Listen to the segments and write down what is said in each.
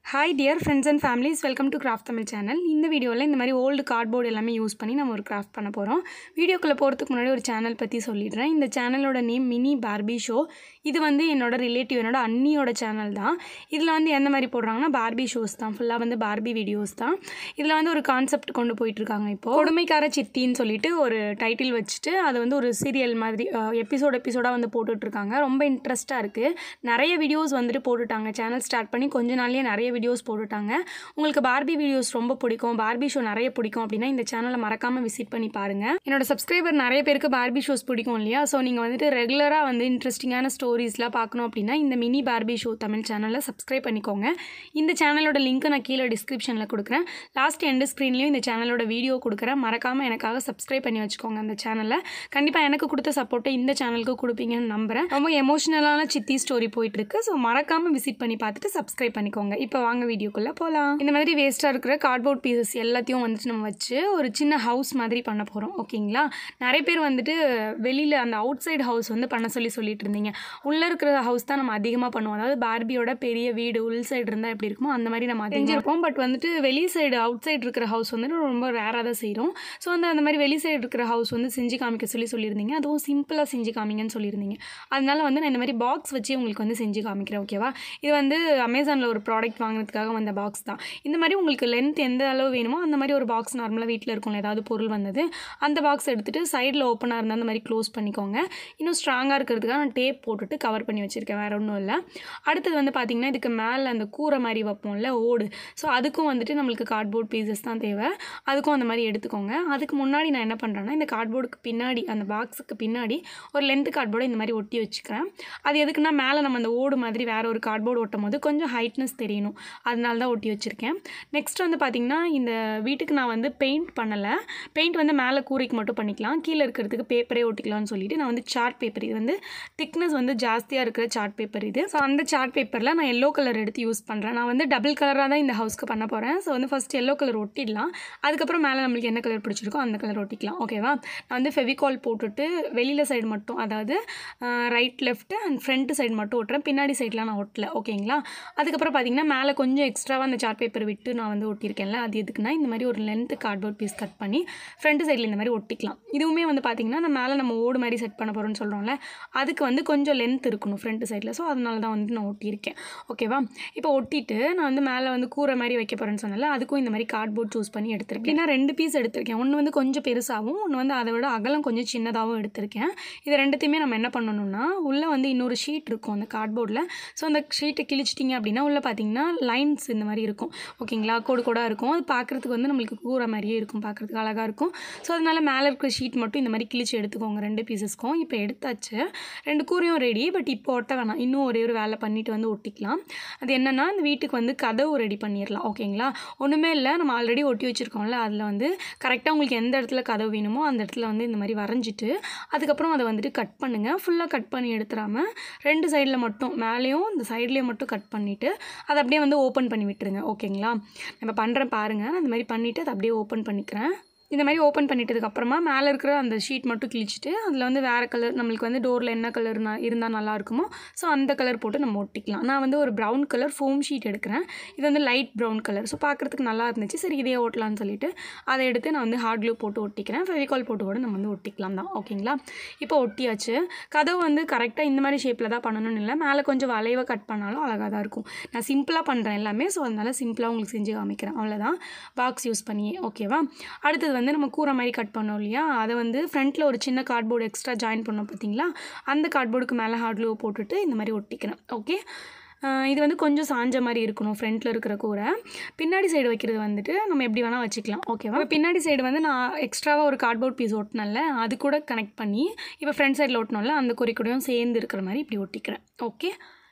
hi dear friends and families welcome to craft Tamil channel இந்த வீடியோவில் இந்த மாதிரி ஓல்டு கார்ட்போர்டு எல்லாமே யூஸ் பண்ணி நம்ம ஒரு கிராஃப்ட் பண்ண போகிறோம் வீடியோக்குள்ளே போகிறதுக்கு முன்னாடி ஒரு சேனல் பற்றி சொல்லிடுறேன் இந்த சேனலோட நேம் மினி பார்பி ஷோ இது வந்து என்னோட ரிலேட்டிவ் என்னோட அண்ணியோட சேனல் தான் இதில் வந்து எந்த மாதிரி போடுறாங்கன்னா பார்பி ஷோஸ் தான் ஃபுல்லாக வந்து பார்பி வீடியோஸ் தான் இதில் வந்து ஒரு கான்செப்ட் கொண்டு போயிட்டுருக்காங்க இப்போது கொடுமைக்கார சித்தின்னு சொல்லிட்டு ஒரு டைட்டில் வச்சுட்டு அது வந்து ஒரு சீரியல் மாதிரி எபிசோட் எபிசோடாக வந்து போட்டுட்ருக்காங்க ரொம்ப இன்ட்ரெஸ்ட்டாக இருக்குது நிறைய வீடியோஸ் வந்துட்டு போட்டுட்டாங்க சேனல் ஸ்டார்ட் பண்ணி கொஞ்ச நாள்லேயே நிறைய வீடியோஸ் போட்டுட்டாங்க உங்களுக்கு பார்பி வீடியோஸ் ரொம்ப பிடிக்கும் பார்பி ஷோ நிறைய பிடிக்கும் அப்படின்னா இந்த சேனலை மறக்காமல் விசிட் பண்ணி பாருங்கள் என்னோட சப்ஸ்கிரைபர் நிறைய பேருக்கு பார்பி ஷோஸ் பிடிக்கும் இல்லையா ஸோ நீங்கள் வந்துட்டு ரெகுலராக வந்து இன்ட்ரெஸ்டிங்கான ஸ்டோரிஸ்லாம் பார்க்கணும் அப்படின்னா இந்த மினி பார்பி ஷோ தமிழ் சேனலை சப்ஸ்கிரைப் பண்ணிக்கோங்க இந்த சேனலோட லிங்க்கை நான் கீழே டிஸ்கிரிப்ஷனில் கொடுக்குறேன் லாஸ்ட் எண்டு ஸ்க்ரீன்லேயும் இந்த சேனலோட வீடியோ கொடுக்குறேன் மறக்காமல் எனக்காக சப்ஸ்கிரைப் பண்ணி வச்சுக்கோங்க அந்த சேனலை கண்டிப்பாக எனக்கு கொடுத்த சப்போர்ட்டை இந்த சேனலுக்கு கொடுப்பீங்கன்னு நம்புகிறேன் ரொம்ப எமோஷனலான சித்தி ஸ்டோரி போயிட்டுருக்கு ஸோ மறக்காமல் விசிட் பண்ணி பார்த்துட்டு சப்ஸ்கிரைப் பண்ணிக்கோங்க இப்போ வாங்க வீடியோக்குள்ளே போகலாம் இந்த மாதிரி வேஸ்ட்டாக இருக்கிற கார்ட்போர்ட் பீசஸ் எல்லாத்தையும் வந்துட்டு நம்ம வச்சு ஒரு சின்ன ஹவுஸ் மாதிரி பண்ண போகிறோம் ஓகேங்களா நிறைய பேர் வந்துட்டு வெளியில் அந்த அவுட் சைடு ஹவுஸ் வந்து பண்ண சொல்லி சொல்லிட்டு இருந்தீங்க உள்ளே இருக்கிற ஹவுஸ் தான் நம்ம அதிகமாக பண்ணுவோம் அதாவது பார்பியோட பெரிய வீடு உள் சைடு இருந்தால் எப்படி இருக்குமோ அந்த மாதிரி நம்ம செஞ்சிருப்போம் பட் வந்துட்டு வெளி சைடு அவுட் சைடு இருக்கிற ஹவுஸ் வந்துட்டு ரொம்ப ரேராக தான் செய்கிறோம் ஸோ வந்து அந்த மாதிரி வெளி சைடு இருக்கிற ஹவுஸ் வந்து செஞ்சு காமிக்க சொல்லி சொல்லியிருந்தீங்க அதுவும் சிம்பிளாக செஞ்சு காமிங்கன்னு சொல்லியிருந்தீங்க அதனால வந்து நான் இந்த மாதிரி பாக்ஸ் வச்சு உங்களுக்கு வந்து செஞ்சு காமிக்கிறேன் ஓகேவா இது வந்து அமேசானில் ஒரு ப்ராடக்ட் வாங்கினதுக்காக வந்த பாக்ஸ் தான் இந்த மாதிரி உங்களுக்கு லென்த் எந்த அளவு வேணுமோ அந்த மாதிரி ஒரு பாக்ஸ் நார்மலாக வீட்டில் இருக்கும்ல ஏதாவது பொருள் வந்தது அந்த பாக்ஸ் எடுத்துகிட்டு சைடில் ஓப்பனாக இருந்தால் அந்த மாதிரி க்ளோஸ் பண்ணிக்கோங்க இன்னும் ஸ்ட்ராங்காக இருக்கிறதுக்காக நான் டேப் போட்டுட்டு கவர் பண்ணி வச்சுருக்கேன் வேறு ஒன்றும் இல்லை அடுத்தது வந்து பார்த்திங்கன்னா இதுக்கு மேலே அந்த கூரை மாதிரி வைப்போம்ல ஓடு ஸோ அதுக்கும் வந்துட்டு நம்மளுக்கு கார்ட்போர்ட் பீசஸ் தான் தேவை அதுக்கும் அந்த மாதிரி எடுத்துக்கோங்க அதுக்கு முன்னாடி நான் என்ன பண்ணுறேன்னா இந்த கார்ட்போர்டுக்கு பின்னாடி அந்த பாக்ஸுக்கு பின்னாடி ஒரு லென்த் கார்ட்போர்டை இந்த மாதிரி ஒட்டி வச்சுக்கிறேன் அது எதுக்குன்னா மேலே நம்ம அந்த ஓடு மாதிரி வேறு ஒரு கார்ட்போர்டு ஒட்டும் போது கொஞ்சம் ஹைட்னஸ் தெரியணும் அதனால தான் ஒட்டி வச்சுருக்கேன் நெக்ஸ்ட் வந்து பார்த்திங்கன்னா இந்த வீட்டுக்கு நான் வந்து பெயிண்ட் பண்ணலை பெயிண்ட் வந்து மேலே கூரைக்கு மட்டும் பண்ணிக்கலாம் கீழே இருக்கிறதுக்கு பேப்பரே ஒட்டிக்கலாம்னு சொல்லிட்டு நான் வந்து சார்ட் பேப்பர் இது வந்து திக்னஸ் வந்து ஜாஸ்தியாக இருக்கிற சார்ட் பேப்பர் இது ஸோ அந்த சார்ட் பேப்பரில் நான் எல்லோ கலர் எடுத்து யூஸ் பண்ணுறேன் நான் வந்து டபுள் கலராக தான் இந்த ஹவுஸ்க்கு பண்ண போகிறேன் ஸோ வந்து ஃபஸ்ட் எல்லோ கலர் ஒட்டிடலாம் அதுக்கப்புறம் மேலே நம்மளுக்கு என்ன கலர் பிடிச்சிருக்கோ அந்த கலர் ஒட்டிக்கலாம் ஓகேவா நான் வந்து ஃபெவிகால் போட்டுட்டு வெளியில் சைடு மட்டும் அதாவது right left and front side மட்டும் ஒட்டுறேன் பின்னாடி சைட்லாம் நான் ஒட்டல ஓகேங்களா அதுக்கப்புறம் பார்த்தீங்கன்னா மேலே கொஞ்சம் எக்ஸ்ட்ராவாக அந்த சார்ட் பேப்பர் விட்டு நான் வந்து ஒட்டியிருக்கேன்ல அது எதுக்குன்னா இந்த மாதிரி ஒரு லென்த் கார்ட்போர்ட் பீஸ் கட் பண்ணி ஃப்ரண்ட் சைடில் இந்த மாதிரி ஒட்டிக்கலாம் இதுவுமே வந்து பார்த்திங்கன்னா அந்த மேலே நம்ம ஓடு மாதிரி செட் பண்ண போகிறோம்னு சொல்கிறோம்ல அதுக்கு வந்து கொஞ்சம் லென்த் இருக்கணும் ஃப்ரண்ட் சைடில் ஸோ அதனால தான் வந்து நான் ஒட்டியிருக்கேன் ஓகேவா இப்போ ஒட்டிட்டு நான் வந்து மேலே வந்து கூரை மாதிரி வைக்க போகிறேன்னு சொன்னால அதுக்கும் இந்த மாதிரி கார்ட்போர்ட் சூஸ் பண்ணி எடுத்திருக்கேன் நான் ரெண்டு பீஸ் எடுத்திருக்கேன் ஒன்று வந்து கொஞ்சம் பெருசாகவும் ஒன்று வந்து அதை விட அகலம் கொஞ்சம் சின்னதாகவும் எடுத்திருக்கேன் இது ரெண்டுத்தையுமே நம்ம என்ன பண்ணணும்னா உள்ளே வந்து இன்னொரு ஷீட் இருக்கும் அந்த கார்ட்போர்டில் ஸோ அந்த ஷீட்டை கிழிச்சிட்டிங்க அப்படின்னா உள்ளே பார்த்தீங்கன்னா லைன்ஸ் இந்த மாதிரி இருக்கும் ஓகேங்களா கோடு கோடாக இருக்கும் அது பார்க்குறதுக்கு வந்து நம்மளுக்கு கூரை மாதிரியே இருக்கும் பார்க்குறதுக்கு அழகாக இருக்கும் ஸோ அதனால் மேலே இருக்கிற ஷீட் மட்டும் இந்த மாதிரி கிழிச்சு எடுத்துக்கோங்க ரெண்டு பீசஸ்க்கும் இப்போ எடுத்தாச்சு ரெண்டு கூரையும் ரெடி பட் இப்போ ஒட்ட வேணாம் இன்னும் ஒரே ஒரு வேலை பண்ணிவிட்டு வந்து ஒட்டிக்கலாம் அது என்னென்னா இந்த வீட்டுக்கு வந்து கதவு ரெடி பண்ணிடலாம் ஓகேங்களா ஒன்றுமே இல்லை நம்ம ஆல்ரெடி ஒட்டி வச்சுருக்கோம்ல அதில் வந்து கரெக்டாக உங்களுக்கு எந்த இடத்துல கதவு வேணுமோ அந்த இடத்துல வந்து இந்த மாதிரி வரைஞ்சிட்டு அதுக்கப்புறம் அதை வந்துட்டு கட் பண்ணுங்கள் ஃபுல்லாக கட் பண்ணி எடுத்துடாமல் ரெண்டு சைடில் மட்டும் மேலேயும் இந்த சைட்லேயும் மட்டும் கட் பண்ணிவிட்டு அதை அப்படியே வந்து ஓப்பன் பண்ணி விட்டுருங்க ஓகேங்களா நம்ம பண்ணுறேன் பாருங்கள் அந்த மாதிரி பண்ணிவிட்டு அதை அப்படியே ஓப்பன் பண்ணிக்கிறேன் இந்த மாதிரி ஓப்பன் பண்ணிட்டதுக்கப்புறமா மேலே இருக்கிற அந்த ஷீட் மட்டும் கிழிச்சிட்டு அதில் வந்து வேறு கலர் நம்மளுக்கு வந்து டோரில் என்ன கலர் இருந்தால் நல்லா இருக்குமோ ஸோ அந்த கலர் போட்டு நம்ம ஒட்டிக்கலாம் நான் வந்து ஒரு ப்ரௌன் கலர் ஃபோம் ஷீட் எடுக்கிறேன் இது வந்து லைட் ப்ரௌன் கலர் ஸோ பார்க்குறதுக்கு நல்லா இருந்துச்சு சரி இதே ஓட்டலாம்னு சொல்லிட்டு அதை எடுத்து நான் வந்து ஹார்ட் க்ளூ போட்டு ஒட்டிக்கிறேன் ஃபெவிகால் போட்டு கூட நம்ம வந்து ஒட்டிக்கலாம் தான் ஓகேங்களா இப்போ ஒட்டியாச்சு கதவு வந்து கரெக்டாக இந்த மாதிரி ஷேப்பில் தான் பண்ணணும்னு இல்லை மேலே கொஞ்சம் வளைவாக கட் பண்ணாலும் அழகாக தான் இருக்கும் நான் சிம்பிளாக பண்ணுறேன் எல்லாமே ஸோ அதனால் சிம்பிளாக உங்களுக்கு செஞ்சு காமிக்கிறேன் அவ்வளோதான் பாக்ஸ் யூஸ் பண்ணியே ஓகேவா அடுத்தது வந்து நம்ம கூரை மாதிரி கட் பண்ணோம் இல்லையா அதை வந்து ஃப்ரண்ட்டில் ஒரு சின்ன கார்ட்போர்டு எக்ஸ்ட்ரா ஜாயின் பண்ணோம் பார்த்தீங்களா அந்த கார்ட்போர்டுக்கு மேலே ஹார்ட் க்ளூ போட்டுட்டு இந்த மாதிரி ஒட்டிக்கிறேன் ஓகே இது வந்து கொஞ்சம் சாஞ்ச மாதிரி இருக்கணும் ஃப்ரண்ட்டில் இருக்கிற கூரை பின்னாடி சைடு வைக்கிறது வந்துட்டு நம்ம எப்படி வேணால் வச்சுக்கலாம் ஓகேவா பின்னாடி சைடு வந்து நான் எக்ஸ்ட்ராவாக ஒரு கார்ட்போர்ட் பீஸ் ஒட்டினல அது கூட கனெக்ட் பண்ணி இப்போ ஃப்ரண்ட் சைடில் ஒட்டினோம்ல அந்த குறி கூடயும் சேர்ந்து இருக்கிற மாதிரி இப்படி ஒட்டிக்கிறேன் ஓகே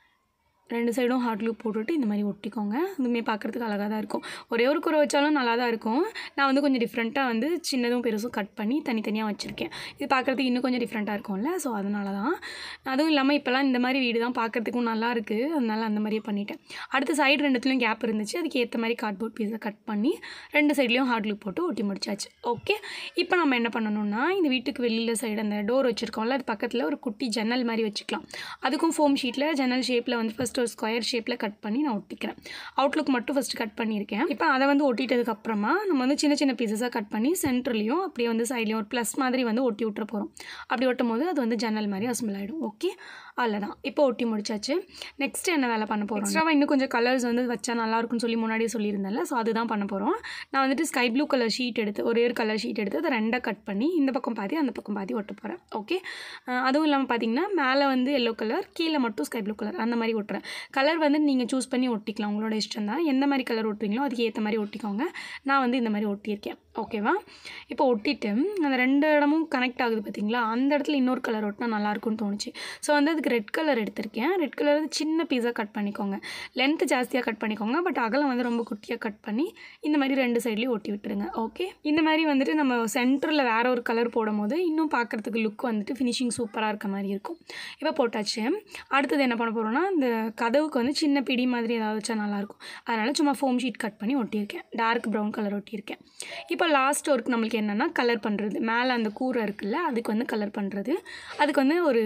ரெண்டு சைடும் ஹார்ட் க்ளூ போட்டுட்டு இந்த மாதிரி ஒட்டிக்கோங்க இதுவுமே பார்க்குறதுக்கு அழகாக தான் இருக்கும் ஒரே ஒரு குறை வச்சாலும் நல்லா தான் இருக்கும் நான் வந்து கொஞ்சம் டிஃப்ரெண்ட்டாக வந்து சின்னதும் பெருசும் கட் பண்ணி தனித்தனியாக வச்சுருக்கேன் இது பார்க்குறதுக்கு இன்னும் கொஞ்சம் டிஃப்ரெண்ட்டாக இருக்கும்ல ஸோ அதனால தான் அதுவும் இல்லாமல் இப்போலாம் இந்த மாதிரி வீடு தான் பார்க்குறதுக்கும் நல்லா இருக்குது அதனால அந்த மாதிரியே பண்ணிட்டேன் அடுத்த சைடு ரெண்டுத்துலையும் கேப் இருந்துச்சு அதுக்கு ஏற்ற மாதிரி கார்ட்போர்ட் பீஸை கட் பண்ணி ரெண்டு சைட்லேயும் ஹார்ட் க்ளூ போட்டு ஒட்டி முடிச்சாச்சு ஓகே இப்போ நம்ம என்ன பண்ணணும்னா இந்த வீட்டுக்கு வெளியில் சைடு அந்த டோர் வச்சுருக்கோம்ல அது பக்கத்தில் ஒரு குட்டி ஜன்னல் மாதிரி வச்சுக்கலாம் அதுக்கும் ஃபோம் ஷீட்டில் ஜன்னல் ஷேப்பில் வந்து ஃபஸ்ட்டு ஃபஸ்ட்டு ஒரு ஸ்கொயர் ஷேப்பில் கட் பண்ணி நான் ஒட்டிக்கிறேன் அவுட்லுக் மட்டும் ஃபஸ்ட்டு கட் பண்ணியிருக்கேன் இப்போ அதை வந்து ஒட்டிட்டதுக்கு அப்புறமா நம்ம வந்து சின்ன சின்ன பீசஸாக கட் பண்ணி சென்டர்லேயும் அப்படியே வந்து சைட்லேயும் ஒரு ப்ளஸ் மாதிரி வந்து ஒட்டி விட்டுற போகிறோம் அப்படி ஒட்டும் போது அது வந்து ஜன்னல் மாதிரி அசம்பிள் ஆகிடும் ஓகே அவ்வளோதான் இப்போ ஒட்டி முடிச்சாச்சு நெக்ஸ்ட் என்ன வேலை பண்ண போகிறோம் எக்ஸ்ட்ராவாக இன்னும் கொஞ்சம் கலர்ஸ் வந்து வச்சா நல்லா இருக்கும்னு சொல்லி முன்னாடியே சொல்லியிருந்தேன்ல ஸோ அதுதான் பண்ண போகிறோம் நான் வந்துட்டு ஸ்கை ப்ளூ கலர் ஷீட் எடுத்து ஒரே ஒரு கலர் ஷீட் எடுத்து அதை ரெண்டாக கட் பண்ணி இந்த பக்கம் பாதி அந்த பக்கம் பாதி ஒட்ட போகிறேன் ஓகே அதுவும் இல்லாமல் பார்த்தீங்கன்னா மேலே வந்து எல்லோ கலர் கீழே மட்டும் ஸ்கை ப்ளூ கலர் அந்த மாதிரி ஒட்டுறேன் கலர் வந்து நீங்கள் சூஸ் பண்ணி ஒட்டிக்கலாம் உங்களோட இஷ்டம் தான் எந்த மாதிரி கலர் ஒட்டுறீங்களோ அதுக்கு ஏற்ற மாதிரி ஒட்டிக்கோங்க நான் வந்து இந்த மாதிரி ஒட்டியிருக்கேன் ஓகேவா இப்போ ஒட்டிட்டு அந்த ரெண்டு இடமும் கனெக்ட் ஆகுது பார்த்தீங்களா அந்த இடத்துல இன்னொரு கலர் ஒட்டினா நல்லாயிருக்கும்னு தோணுச்சு ஸோ வந்து அதுக்கு ரெட் கலர் எடுத்திருக்கேன் ரெட் கலர் வந்து சின்ன பீஸாக கட் பண்ணிக்கோங்க லென்த்து ஜாஸ்தியாக கட் பண்ணிக்கோங்க பட் அகலம் வந்து ரொம்ப குட்டியாக கட் பண்ணி இந்த மாதிரி ரெண்டு சைட்லேயும் ஒட்டி விட்டுருங்க ஓகே இந்த மாதிரி வந்துட்டு நம்ம சென்டரில் வேற ஒரு கலர் போடும் போது இன்னும் பார்க்குறதுக்கு லுக் வந்துட்டு ஃபினிஷிங் சூப்பராக இருக்க மாதிரி இருக்கும் இப்போ போட்டாச்சு அடுத்தது என்ன பண்ண போகிறோம்னா இந்த கதவுக்கு வந்து சின்ன பிடி மாதிரி ஏதாவது வச்சா நல்லாயிருக்கும் அதனால் சும்மா ஃபோம் ஷீட் கட் பண்ணி ஒட்டியிருக்கேன் டார்க் ப்ரௌன் கலர் ஒட்டியிருக்கேன் இப்போ லாஸ்ட் ஒர்க் நம்மளுக்கு என்னென்னா கலர் பண்ணுறது மேலே அந்த கூரை இருக்குல்ல அதுக்கு வந்து கலர் பண்ணுறது அதுக்கு வந்து ஒரு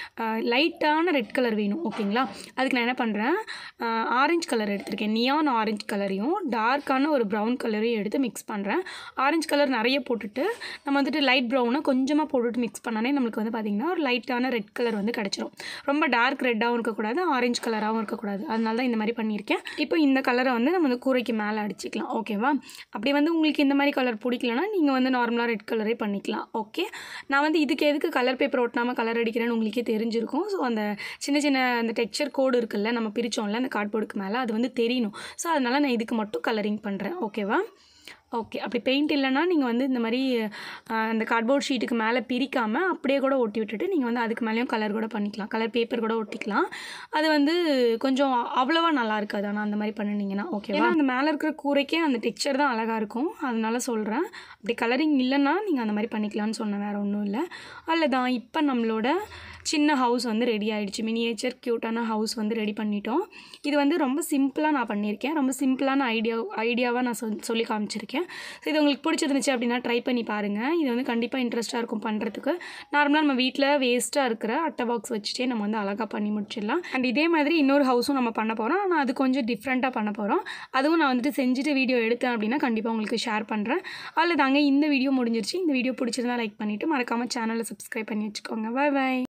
லைட்டான ரெட் கலர் வேணும் ஓகேங்களா அதுக்கு நான் என்ன பண்ணுறேன் ஆரஞ்சு கலர் எடுத்திருக்கேன் நியான் ஆரஞ்சு கலரையும் டார்க்கான ஒரு ப்ரௌன் கலரையும் எடுத்து மிக்ஸ் பண்ணுறேன் ஆரஞ்சு கலர் நிறைய போட்டுட்டு நம்ம வந்துட்டு லைட் ப்ரௌனை கொஞ்சமாக போட்டுட்டு மிக்ஸ் பண்ணாலே நம்மளுக்கு வந்து பார்த்திங்கன்னா ஒரு லைட்டான ரெட் கலர் வந்து கிடச்சிரும் ரொம்ப டார்க் ரெட்டாகவும் இருக்கக்கூடாது ஆரஞ்சு கலராகவும் இருக்கக்கூடாது அதனால தான் இந்த மாதிரி பண்ணியிருக்கேன் இப்போ இந்த கலரை வந்து நம்ம வந்து கூரைக்கு மேலே அடிச்சிக்கலாம் ஓகேவா அப்படி வந்து உங்களுக்கு இந்த மாதிரி கலர் பிடிக்கலனா நீங்கள் வந்து நார்மலாக ரெட் கலரே பண்ணிக்கலாம் ஓகே நான் வந்து இதுக்கு எதுக்கு கலர் பேப்பர் ஒட்டாமல் கலர் அடிக்கிறேன்னு உங்களுக்கே தெரிஞ்சிருக்கும் ஸோ அந்த சின்ன சின்ன அந்த டெக்ஸ்சர் கோடு இருக்குல்ல நம்ம பிரித்தோம்ல அந்த கார்ட்போர்டுக்கு மேலே அது வந்து தெரியணும் ஸோ அதனால் நான் இதுக்கு மட்டும் கலரிங் பண்ணுறேன் ஓகேவா ஓகே அப்படி பெயிண்ட் இல்லைன்னா நீங்கள் வந்து இந்த மாதிரி அந்த கார்ட்போர்ட் ஷீட்டுக்கு மேலே பிரிக்காமல் அப்படியே கூட ஒட்டி விட்டுட்டு நீங்கள் வந்து அதுக்கு மேலேயும் கலர் கூட பண்ணிக்கலாம் கலர் பேப்பர் கூட ஒட்டிக்கலாம் அது வந்து கொஞ்சம் அவ்வளோவா நல்லா இருக்காது ஆனால் அந்த மாதிரி பண்ணினீங்கன்னா ஓகேவா அந்த மேலே இருக்கிற கூரைக்கே அந்த டெக்ஸ்சர் தான் அழகாக இருக்கும் அதனால சொல்கிறேன் அப்படி கலரிங் இல்லைன்னா நீங்கள் அந்த மாதிரி பண்ணிக்கலாம்னு சொன்னேன் வேறு ஒன்றும் இல்லை அதில் தான் இப்போ நம்மளோட சின்ன ஹவுஸ் வந்து ரெடி ஆகிடுச்சு மினியேச்சர் க்யூட்டான ஹவுஸ் வந்து ரெடி பண்ணிட்டோம் இது வந்து ரொம்ப சிம்பிளாக நான் பண்ணியிருக்கேன் ரொம்ப சிம்பிளான ஐடியா ஐடியாவாக நான் சொல் சொல்லி காமிச்சிருக்கேன் ஸோ இது உங்களுக்கு பிடிச்சிருந்துச்சு அப்படின்னா ட்ரை பண்ணி பாருங்கள் இது வந்து கண்டிப்பாக இன்ட்ரெஸ்ட்டாக இருக்கும் பண்ணுறதுக்கு நார்மலாக நம்ம வீட்டில் வேஸ்ட்டாக இருக்கிற அட்டை பாக்ஸ் வச்சுட்டே நம்ம வந்து அழகாக பண்ணி முடிச்சிடலாம் அண்ட் இதே மாதிரி இன்னொரு ஹவுஸும் நம்ம பண்ண போகிறோம் ஆனால் அது கொஞ்சம் டிஃப்ரெண்ட்டாக பண்ண போகிறோம் அதுவும் நான் வந்துட்டு செஞ்சுட்டு வீடியோ எடுத்தேன் அப்படின்னா கண்டிப்பாக உங்களுக்கு ஷேர் பண்ணுறேன் அதில் தாங்க இந்த வீடியோ முடிஞ்சிருச்சு இந்த வீடியோ பிடிச்சிருந்தா லைக் பண்ணிவிட்டு மறக்காமல் சேனலை சப்ஸ்கிரைப் பண்ணி வச்சுக்கோங்க பாய் பாய்